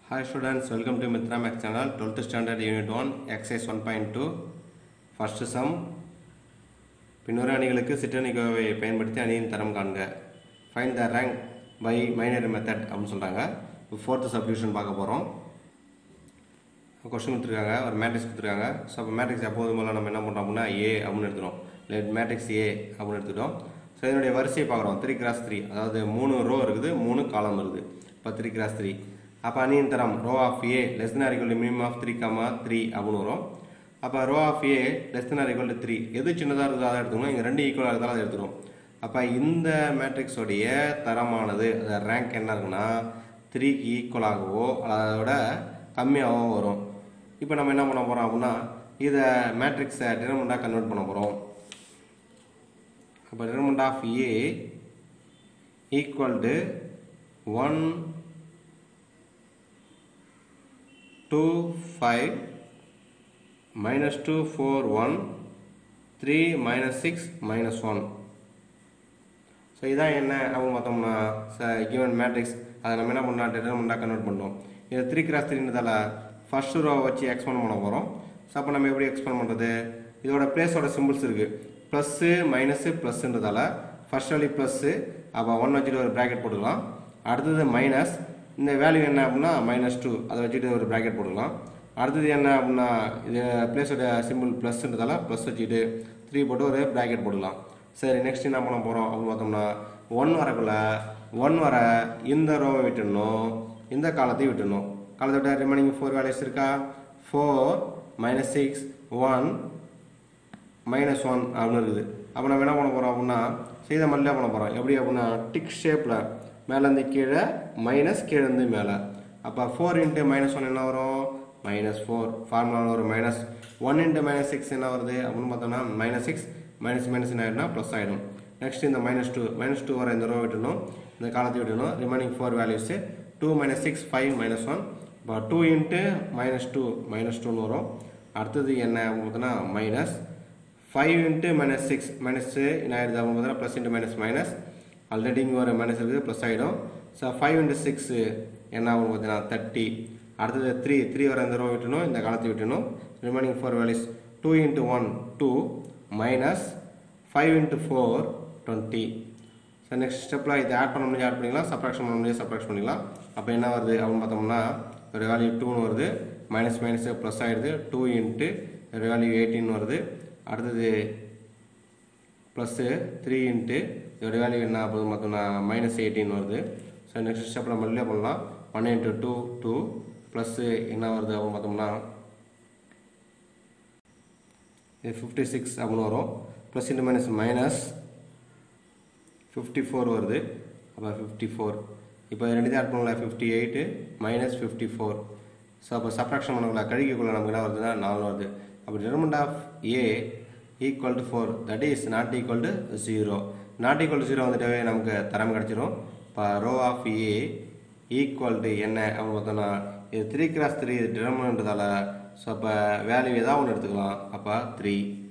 Hi students, welcome to Mitra Max channel, 12th standard unit 1, exercise 1.2, first sum. பின்வரும் அணிகளுக்கு சிற்றணிகோவை பயன்படுத்தி அணியின் தரம் காண்க find the rank by minor method அப்படின்னு சொல்கிறாங்க இப்போ ஃபோர்த்து சப்டிவிஷன் பார்க்க போகிறோம் கொஸ்டின் கொடுத்துருக்காங்க ஒரு மேட்ரிக்ஸ் கொடுத்துருக்காங்க ஸோ அப்போ மேட்ரிக்ஸ் எப்போதும் போல நம்ம என்ன பண்ணுறோம் அப்படின்னா ஏ அப்படின்னு எடுத்துகிறோம் இல்லை மேட்ரிக்ஸ் ஏ அப்படின்னு எடுத்துட்டோம் ஸோ இதனுடைய வரிசையை பார்க்குறோம் த்ரீ கிராஸ் த்ரீ அதாவது மூணு ரோ இருக்குது மூணு காலம் இருக்குது இப்போ த்ரீ கிராஸ் த்ரீ அப்போ அணியின் தரம் row of A less than or equal minimum of three comma three அப்படின்னு வரும் அப்போ row of A less than or equal three எது சின்னதாக இருக்குதோ அதை எடுத்துக்கணும் இங்கே ரெண்டு ஈக்குவலாக இருந்தாலும் அதை எடுத்துக்கணும் அப்போ இந்த மேட்ரிக்ஸோடைய தரமானது அந்த ரேங்க் என்ன இருக்குன்னா த்ரீக்கு ஈக்குவலாகவோ அதோட கம்மியாகவோ வரும் இப்போ நம்ம என்ன பண்ண போகிறோம் அப்படின்னா இதை மேட்ரிக்ஸை டினமெண்டாக கன்வெர்ட் பண்ண போகிறோம் அப்போ determinant of A equal to one two five minus two four one three minus six minus one so இதான் என்ன அப்படின்னு பார்த்தோம்னா கிவன் மேட்ரிக்ஸ் அதை நம்ம என்ன பண்ணலாம் டிட்டர்மெண்டாக கன்வெர்ட் பண்ணோம் இது த்ரீ கிராஸ் த்ரீன்றதால ஃபர்ஸ்ட் ரோ வச்சு எக்ஸ்பெண்ட் பண்ண போகிறோம் ஸோ அப்போ நம்ம எப்படி எக்ஸ்பெண்ட் பண்ணுறது இதோட பிளேஸோட சிம்பிள்ஸ் இருக்குது ப்ளஸ்ஸு மைனஸு ப்ளஸ்ன்றதால ஃபர்ஸ்ட் வேல்யூ ப்ளஸ்ஸு அப்போ ஒன் வச்சுட்டு ஒரு ப்ராக்கெட் போட்டுக்கலாம் அடுத்தது மைனஸ் இந்த வேல்யூ என்ன அப்படின்னா மைனஸ் டூ அதை வச்சுட்டு ஒரு ப்ராக்கெட் போட்டுக்கலாம் அடுத்தது என்ன அப்படின்னா இது பிளேஸோட சிம்பிள் ப்ளஸ்ன்றதால ப்ளஸ் வச்சுட்டு த்ரீ போட்டு ஒரு ப்ராக்கெட் போட்டுக்கலாம் சரி நெக்ஸ்ட் என்ன பண்ண போகிறோம் அப்படின்னு பார்த்தோம்னா ஒன் வரக்குள்ள ஒன் வர இந்த ரோவை விட்டுடணும் இந்த காலத்தையும் விட்டுடணும் காலத்தை விட ரிமைனிங் ஃபோர் வேல்யூஸ் இருக்கா four minus six one minus one அப்படின்னு இருக்குது அப்போ நம்ம என்ன பண்ண போகிறோம் அப்படின்னா செய்த மல்லியாக பண்ண போகிறோம் எப்படி அப்படின்னா டிக் ஷேப்பில் மேலேருந்து கீழே மைனஸ் கீழேருந்து மேலே அப்போ ஃபோர் இன்ட்டு மைனஸ் ஒன் என்ன வரும் மைனஸ் ஃபோர் ஃபார்முலாவில் ஒரு minus one into minus six என்ன வருது அப்படின்னு பார்த்தோம்னா மைனஸ் சிக்ஸ் மைனஸ் மைனஸ் என்ன ஆகிடும்னா ப்ளஸ் ஆகிடும் நெக்ஸ்ட் இந்த மைனஸ் டூ மைனஸ் டூ வர இந்த ரோ விட்டணும் இந்த காலத்தை விட்டணும் remaining four values two minus six five minus one இப்போ two into minus two minus டூன்னு வரும் அடுத்தது என்ன பார்த்தோன்னா minus five into minus six minus என்ன ஆயிடுது அப்படின்னு பார்த்தீங்கன்னா plus into minus minus already இங்கே ஒரு மைனஸ் இருக்குது ப்ளஸ் ஆகிடும் ஸோ ஃபைவ் இன்ட்டு சிக்ஸு என்ன ஆகும் பார்த்தீங்கன்னா தேர்ட்டி அடுத்தது த்ரீ த்ரீ வர இந்த ரோ விட்டணும் இந்த காலத்தை விட்டணும் remaining four values two into one two minus five into four twenty so next ஸ்டெப்பில் இது ஆட் பண்ண முடியாது ஆட் பண்ணிக்கலாம் சப்ராக்ஷன் பண்ண முடியாது சப்ராக்ஷன் பண்ணிக்கலாம் அப்போ என்ன வருது அப்படின்னு பார்த்தோம்னா ஒரு வேல்யூ டூன்னு வருது மைனஸ் மைனஸ் ப்ளஸ் ஆகிடுது டூ இன்ட்டு ஒரு வேல்யூ எயிட்டின் வருது அடுத்தது ப்ளஸ்ஸு த்ரீ இன்ட்டு இதோட வேல்யூ என்ன ஆகுது பார்த்தோம்னா மைனஸ் எயிட்டின் வருது ஸோ நெக்ஸ்ட் ஸ்டெப்பில் மறுபடியும் பண்ணலாம் one into two two plus என்ன வருது அப்படின்னு பார்த்தோம்னா இது ஃபிஃப்டி சிக்ஸ் அப்படின்னு வரும் plus into minus minus fifty four வருது அப்போ ஃபிஃப்டி ஃபோர் இப்போ ரெண்டு ஆட் பண்ணல fifty eight minus fifty four so அப்போ சப்ராக்ஷன் பண்ணக்குள்ள கழிக்கக்குள்ள நமக்கு என்ன வருதுன்னா நாலு வருது அப்போ determinant of A equal to four that is not equal to zero not equal to zero வந்துட்டாவே நமக்கு தரம் கிடச்சிரும் இப்போ row of A equal to என்ன அப்படின்னு பார்த்தோம்னா இது த்ரீ கிராஸ் த்ரீ டிட்டர்மெண்ட்றதால ஸோ அப்போ வேல்யூ ஏதாவது ஒன்று எடுத்துக்கலாம் அப்போ த்ரீ